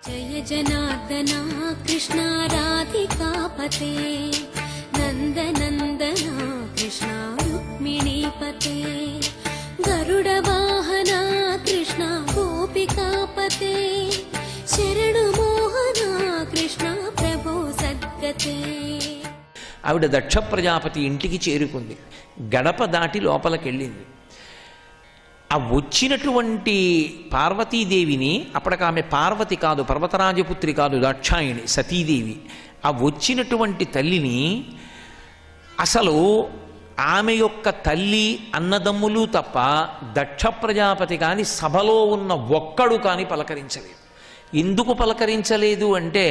जय जनार्दना कृष्णा राधिकापते नन्दनन्दना कृष्णा रुक्मिणीपते गरुडवाहना कृष्णा गोपिकापते शरणुमोहना कृष्णा प्रभो सद्गते ఆవిడ దక్ష ప్రజాపతి ఇంటికి చేరుకుంది గడప దాటి లోపలికెళ్ళింది ఆ వచ్చినటువంటి పార్వతీదేవిని అప్పటికి ఆమె పార్వతి కాదు పర్వతరాజపుత్రి కాదు దాక్షాయిణి సతీదేవి ఆ వచ్చినటువంటి తల్లిని అసలు ఆమె యొక్క తల్లి అన్నదమ్ములు తప్ప దక్ష ప్రజాపతి కాని సభలో ఉన్న ఒక్కడు కాని పలకరించలేదు ఎందుకు పలకరించలేదు అంటే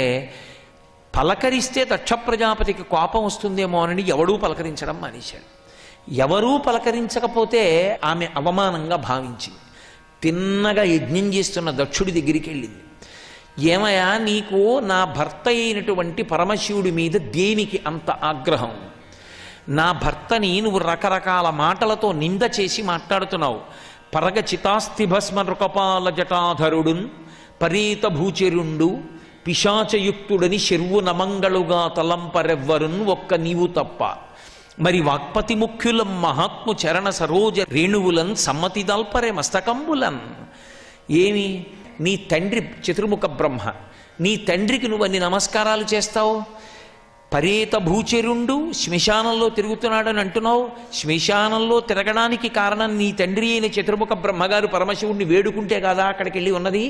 పలకరిస్తే దక్ష ప్రజాపతికి కోపం వస్తుందేమో అని ఎవడూ పలకరించడం మానేశాడు ఎవరూ పలకరించకపోతే ఆమె అవమానంగా భావించింది తిన్నగా యజ్ఞం చేస్తున్న దక్షుడి దగ్గరికి వెళ్ళింది ఏమయ్యా నీకు నా భర్త అయినటువంటి పరమశివుడి మీద దేనికి అంత ఆగ్రహం నా భర్తని నువ్వు రకరకాల మాటలతో నింద చేసి మాట్లాడుతున్నావు పరగ చితాస్తి భస్మ నృకపాల జటాధరుడున్ పరీత భూచరుండు పిశాచయుక్తుడని శర్వు నమంగళుగా తలంపరెవ్వరున్ ఒక్క నీవు తప్ప మరి వాక్పతి ముఖ్యులం మహాత్ము చరణ సరోజ రేణువులన్ సమ్మతిదల్పరే మస్తకంబులన్ ఏమి నీ తండ్రి చతుర్ముఖ బ్రహ్మ నీ తండ్రికి నువ్వు అన్ని నమస్కారాలు చేస్తావు పరేత భూచరుండు శ్మశానంలో తిరుగుతున్నాడని అంటున్నావు శ్మశానంలో తిరగడానికి కారణం నీ తండ్రి అయిన చతుర్ముఖ బ్రహ్మగారు పరమశివుణ్ణి వేడుకుంటే కదా అక్కడికి వెళ్ళి ఉన్నది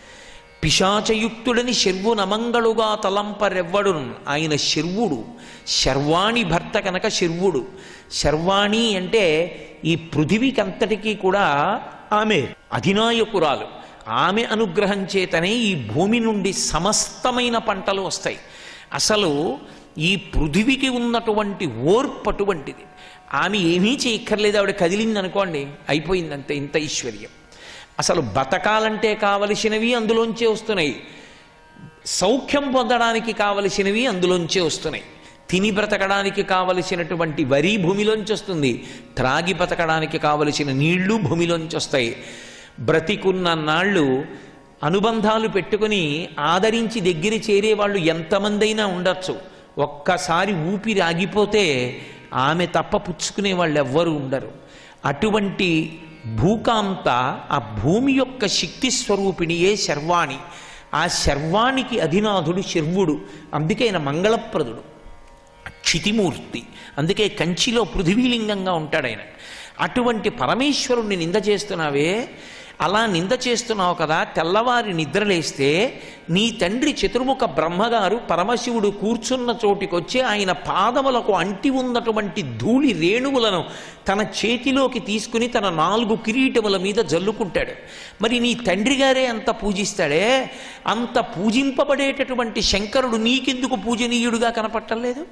పిశాచయుక్తుడని శర్వు నమంగళుగా తలంపరెవ్వడును ఆయన శర్వుడు శర్వాణి భర్త కనుక శర్వుడు శర్వాణి అంటే ఈ పృథివీకంతటికీ కూడా ఆమె అధినాయకురాలు ఆమె అనుగ్రహం చేతనే ఈ భూమి నుండి సమస్తమైన పంటలు వస్తాయి అసలు ఈ పృథివికి ఉన్నటువంటి ఓర్పు అటువంటిది ఆమె ఏమీ చేయక్కర్లేదు ఆవిడ కదిలింది అనుకోండి అయిపోయిందంతే ఇంత ఐశ్వర్యం అసలు బతకాలంటే కావలసినవి అందులోంచే వస్తున్నాయి సౌఖ్యం పొందడానికి కావలసినవి అందులోంచే వస్తున్నాయి తిని బ్రతకడానికి కావలసినటువంటి వరి భూమిలోంచి వస్తుంది త్రాగి బ్రతకడానికి కావలసిన నీళ్లు భూమిలోంచి వస్తాయి బ్రతికున్న నాళ్ళు అనుబంధాలు పెట్టుకుని ఆదరించి దగ్గర చేరే వాళ్ళు ఎంతమందైనా ఉండొచ్చు ఒక్కసారి ఊపిరి ఆగిపోతే ఆమె తప్ప పుచ్చుకునే వాళ్ళు ఎవ్వరూ ఉండరు అటువంటి భూకాంత ఆ భూమి యొక్క శక్తి స్వరూపిణియే శర్వాణి ఆ శర్వానికి అధినాథుడు శర్వుడు అందుకే ఆయన మంగళప్రదుడు క్షితిమూర్తి అందుకే కంచిలో పృథివీలింగంగా ఉంటాడు ఆయన అటువంటి పరమేశ్వరుణ్ణి నింద చేస్తున్నావే అలా నింద చేస్తున్నావు కదా తెల్లవారి నిద్రలేస్తే నీ తండ్రి చతుర్ముఖ బ్రహ్మగారు పరమశివుడు కూర్చున్న చోటికొచ్చి ఆయన పాదములకు అంటి ఉన్నటువంటి ధూళి రేణువులను తన చేతిలోకి తీసుకుని తన నాలుగు కిరీటముల మీద జల్లుకుంటాడు మరి నీ తండ్రి గారే అంత పూజిస్తాడే అంత పూజింపబడేటటువంటి శంకరుడు నీకెందుకు పూజనీయుడుగా కనపట్టలేదు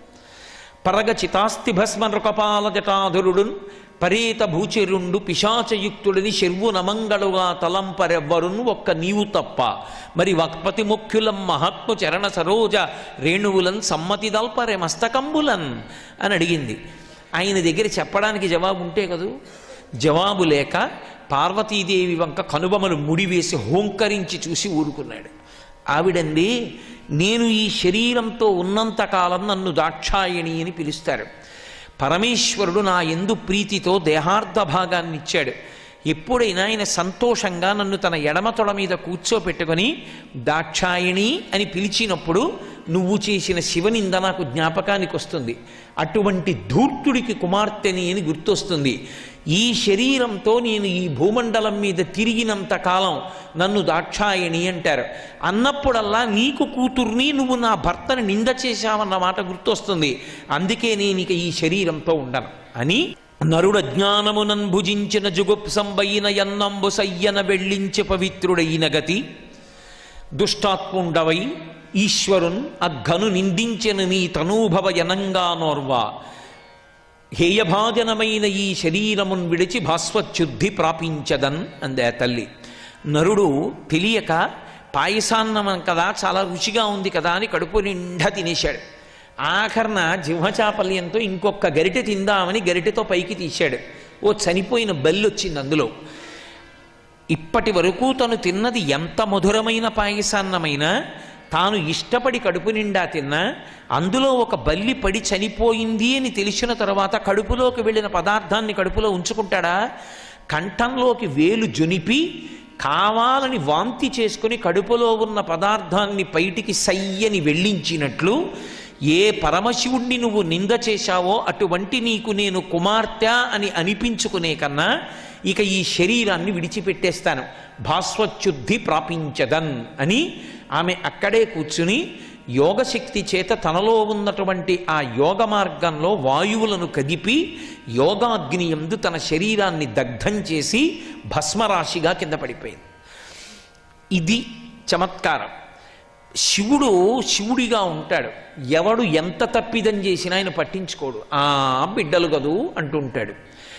పరగ చితాస్తి భస్మ నృకపాల జటాధురుడున్ పరేత భూచరుండు పిశాచయుక్తుడిని శర్వు నమంగళుగా తలంపరెవ్వరున్ ఒక్క నీవు తప్ప మరి వక్పతి ముఖ్యులం మహాత్ము చరణ సరోజ రేణువులన్ సమ్మతిదల్పరే మస్తకంబులన్ అని అడిగింది ఆయన దగ్గర చెప్పడానికి జవాబు ఉంటే కదూ జవాబు లేక పార్వతీదేవి వంక కనుబొమలు ముడివేసి హోంకరించి చూసి ఊరుకున్నాడు ఆవిడంది నేను ఈ శరీరంతో ఉన్నంతకాలం నన్ను దాక్షాయణి అని పిలుస్తారు పరమేశ్వరుడు నా ఎందు ప్రీతితో దేహార్థ భాగాన్ని ఇచ్చాడు ఎప్పుడైనా ఆయన సంతోషంగా నన్ను తన ఎడమ తొడ మీద కూర్చోపెట్టుకొని దాక్షాయణి అని పిలిచినప్పుడు నువ్వు చేసిన శివనింద నాకు జ్ఞాపకానికి వస్తుంది అటువంటి ధూర్తుడికి కుమార్తెని అని గుర్తొస్తుంది ఈ శరీరంతో నేను ఈ భూమండలం మీద తిరిగినంత కాలం నన్ను దాక్షాయణి అంటారు అన్నప్పుడల్లా నీకు కూతుర్ని నువ్వు నా భర్తని నింద చేశావన్న మాట గుర్తొస్తుంది అందుకే నేను ఇక ఈ శరీరంతో ఉండను అని నరుడ జ్ఞానమునన్ భుజించిన జుగుప్సంబైన ఎన్నంబు సయ్యన వెళ్ళించి పవిత్రుడైన గతి దుష్టాత్ముండవై ఈశ్వరున్ అఘను నిందించిన నీ తనూభవ యనంగా నోర్వా హేయభాజనమైన ఈ శరీరమున్ విడిచి భాస్వచ్యుద్ధి ప్రాపించదన్ అందే తల్లి నరుడు తెలియక పాయసాన్నం కదా చాలా రుచిగా ఉంది కదా అని కడుపు నిండా తినేశాడు ఆఖరణ జిహ్వచాపల్యంతో ఇంకొక గరిటె తిందామని గరిటెతో పైకి తీశాడు ఓ చనిపోయిన బల్లి వచ్చింది అందులో ఇప్పటి వరకు తను తిన్నది ఎంత మధురమైన పాయసాన్నమైనా తాను ఇష్టపడి కడుపు నిండా తిన్నా అందులో ఒక బల్లి పడి చనిపోయింది అని తెలిసిన తర్వాత కడుపులోకి వెళ్ళిన పదార్థాన్ని కడుపులో ఉంచుకుంటాడా కంఠంలోకి వేలు జొనిపి కావాలని వాంతి చేసుకుని కడుపులో ఉన్న పదార్థాన్ని బయటికి సయ్యని వెళ్ళించినట్లు ఏ పరమశివుణ్ణి నువ్వు నింద చేశావో అటువంటి నీకు నేను కుమార్తె అని అనిపించుకునే కన్నా ఇక ఈ శరీరాన్ని విడిచిపెట్టేస్తాను భాస్వచ్యుద్ధి ప్రాపించదన్ అని ఆమె అక్కడే కూర్చుని యోగశక్తి చేత తనలో ఉన్నటువంటి ఆ యోగ మార్గంలో వాయువులను కదిపి యోగాగ్ని ఎందు తన శరీరాన్ని దగ్ధం చేసి భస్మరాశిగా కింద పడిపోయింది ఇది చమత్కారం శివుడు శివుడిగా ఉంటాడు ఎవడు ఎంత తప్పిదం చేసినా ఆయన పట్టించుకోడు ఆ బిడ్డలు కదూ అంటుంటాడు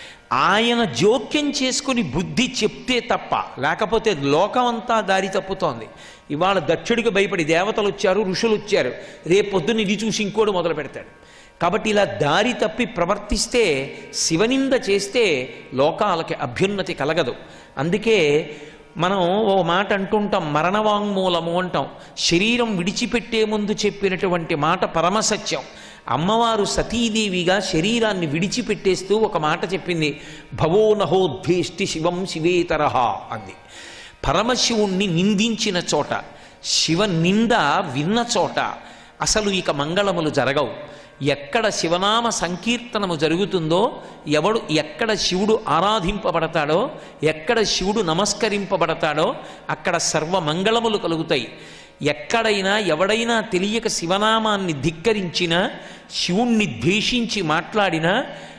ఆయన జోక్యం చేసుకుని బుద్ధి చెప్తే తప్ప లేకపోతే లోకం అంతా దారి తప్పుతోంది ఇవాళ దక్షుడికి భయపడి దేవతలు వచ్చారు ఋషులు వచ్చారు రేపు పొద్దున్న ఇది చూసి ఇంకోటి మొదలు పెడతాడు కాబట్టి ఇలా దారి తప్పి ప్రవర్తిస్తే శివనింద చేస్తే లోకాలకి అభ్యున్నతి కలగదు అందుకే మనం ఓ మాట అంటుంటాం మరణవాంగ్మూలము అంటాం శరీరం విడిచిపెట్టే ముందు చెప్పినటువంటి మాట పరమసత్యం అమ్మవారు సతీదేవిగా శరీరాన్ని విడిచిపెట్టేస్తూ ఒక మాట చెప్పింది భవో నహోద్భేష్టి శివం శివేతరహ అంది పరమశివుణ్ణి నిందించిన చోట శివ నింద విన్న చోట అసలు ఇక మంగళములు జరగవు ఎక్కడ శివనామ సంకీర్తనము జరుగుతుందో ఎవడు ఎక్కడ శివుడు ఆరాధింపబడతాడో ఎక్కడ శివుడు నమస్కరింపబడతాడో అక్కడ సర్వ మంగళములు కలుగుతాయి ఎక్కడైనా ఎవడైనా తెలియక శివనామాన్ని ధిక్కరించినా శివుణ్ణి ద్వేషించి మాట్లాడినా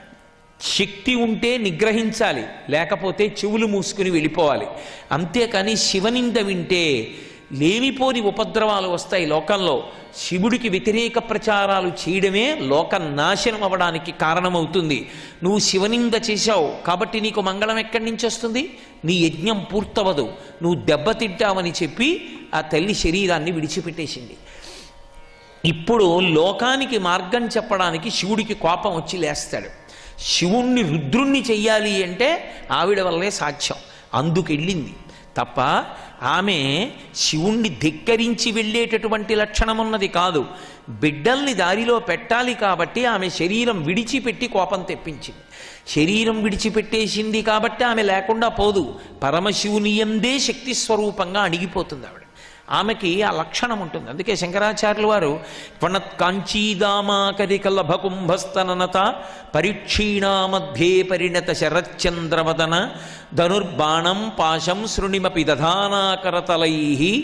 శక్తి ఉంటే నిగ్రహించాలి లేకపోతే చెవులు మూసుకుని వెళ్ళిపోవాలి అంతేకాని శివనింద వింటే లేనిపోని ఉపద్రవాలు వస్తాయి లోకంలో శివుడికి వ్యతిరేక ప్రచారాలు చేయడమే లోక నాశనం అవ్వడానికి కారణమవుతుంది నువ్వు శివనింద చేశావు కాబట్టి నీకు మంగళం ఎక్కడి నుంచి వస్తుంది నీ యజ్ఞం పూర్తవదు నువ్వు దెబ్బతింటావని చెప్పి ఆ తల్లి శరీరాన్ని విడిచిపెట్టేసింది ఇప్పుడు లోకానికి మార్గం చెప్పడానికి శివుడికి కోపం వచ్చి లేస్తాడు శివుణ్ణి రుద్రుణ్ణి చెయ్యాలి అంటే ఆవిడ వల్లే సాధ్యం అందుకెళ్ళింది తప్ప ఆమె శివుణ్ణి ధిక్కరించి వెళ్ళేటటువంటి లక్షణం ఉన్నది కాదు బిడ్డల్ని దారిలో పెట్టాలి కాబట్టి ఆమె శరీరం విడిచిపెట్టి కోపం తెప్పించింది శరీరం విడిచిపెట్టేసింది కాబట్టి ఆమె లేకుండా పోదు పరమశివుని ఎందే శక్తి స్వరూపంగా అణిగిపోతుంది ఆవిడ ఆమెకి ఆ లక్షణం ఉంటుంది అందుకే శంకరాచార్యుల వారు త్వణత్ కాంచీదామాకరి కలభకుంభస్తననత పరీక్షీణా మధ్యే పరిణత శరచ్చంద్రవదన ధనుర్బాణం పాశం శృణిమపి దధానాకరతలై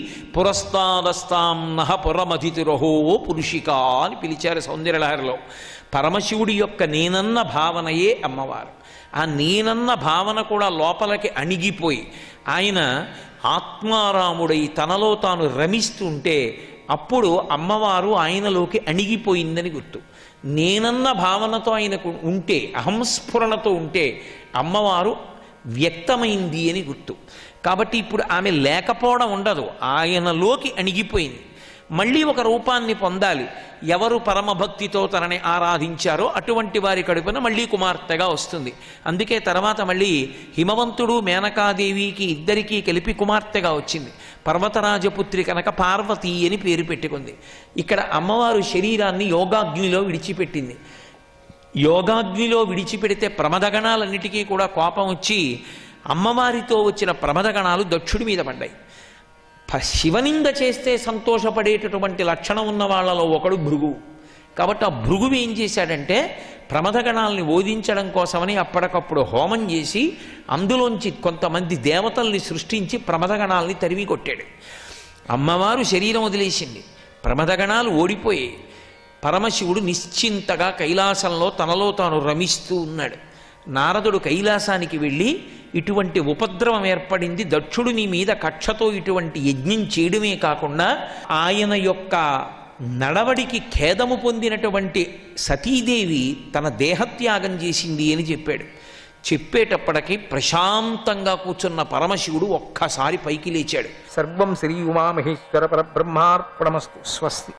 పురస్తాదస్తాం నహ పురమధితిరహో పురుషిక అని పిలిచారు సౌందర్యలహరిలో పరమశివుడి యొక్క నేనన్న భావనయే అమ్మవారు ఆ నేనన్న భావన కూడా లోపలికి అణిగిపోయి ఆయన ఆత్మారాముడై తనలో తాను రమిస్తుంటే అప్పుడు అమ్మవారు ఆయనలోకి అణిగిపోయిందని గుర్తు నేనన్న భావనతో ఆయనకు ఉంటే అహంస్ఫురణతో ఉంటే అమ్మవారు వ్యక్తమైంది అని గుర్తు కాబట్టి ఇప్పుడు ఆమె లేకపోవడం ఉండదు ఆయనలోకి అణిగిపోయింది మళ్ళీ ఒక రూపాన్ని పొందాలి ఎవరు పరమభక్తితో తనని ఆరాధించారో అటువంటి వారి కడుపున మళ్ళీ కుమార్తెగా వస్తుంది అందుకే తర్వాత మళ్ళీ హిమవంతుడు మేనకాదేవికి ఇద్దరికీ కలిపి కుమార్తెగా వచ్చింది పర్వతరాజపుత్రి కనుక పార్వతి అని పేరు పెట్టుకుంది ఇక్కడ అమ్మవారు శరీరాన్ని యోగాగ్నిలో విడిచిపెట్టింది యోగాగ్నిలో విడిచిపెడితే ప్రమదగణాలన్నిటికీ కూడా కోపం వచ్చి అమ్మవారితో వచ్చిన ప్రమదగణాలు దక్షుడి మీద పడ్డాయి ప- శివనింద చేస్తే సంతోషపడేటటువంటి లక్షణం ఉన్న వాళ్ళలో ఒకడు భృగు కాబట్టి ఆ భృగువు ఏం చేశాడంటే ప్రమదగణాలని ఓదించడం కోసమని అప్పటికప్పుడు హోమం చేసి అందులోంచి కొంతమంది దేవతల్ని సృష్టించి ప్రమదగణాలని తరిమి కొట్టాడు అమ్మవారు శరీరం వదిలేసింది ప్రమదగణాలు ఓడిపోయాయి పరమశివుడు నిశ్చింతగా కైలాసంలో తనలో తాను రమిస్తూ ఉన్నాడు నారదుడు కైలాసానికి వెళ్ళి ఇటువంటి ఉపద్రవం ఏర్పడింది దక్షుడు నీ మీద కక్షతో ఇటువంటి యజ్ఞం చేయడమే కాకుండా ఆయన యొక్క నడవడికి ఖేదము పొందినటువంటి సతీదేవి తన దేహత్యాగం చేసింది అని చెప్పాడు చెప్పేటప్పటికి ప్రశాంతంగా కూర్చున్న పరమశివుడు ఒక్కసారి పైకి లేచాడు సర్వం శ్రీ ఉమామహేశ్వర పరబ్రహ్మార్పణమస్తు స్వస్తి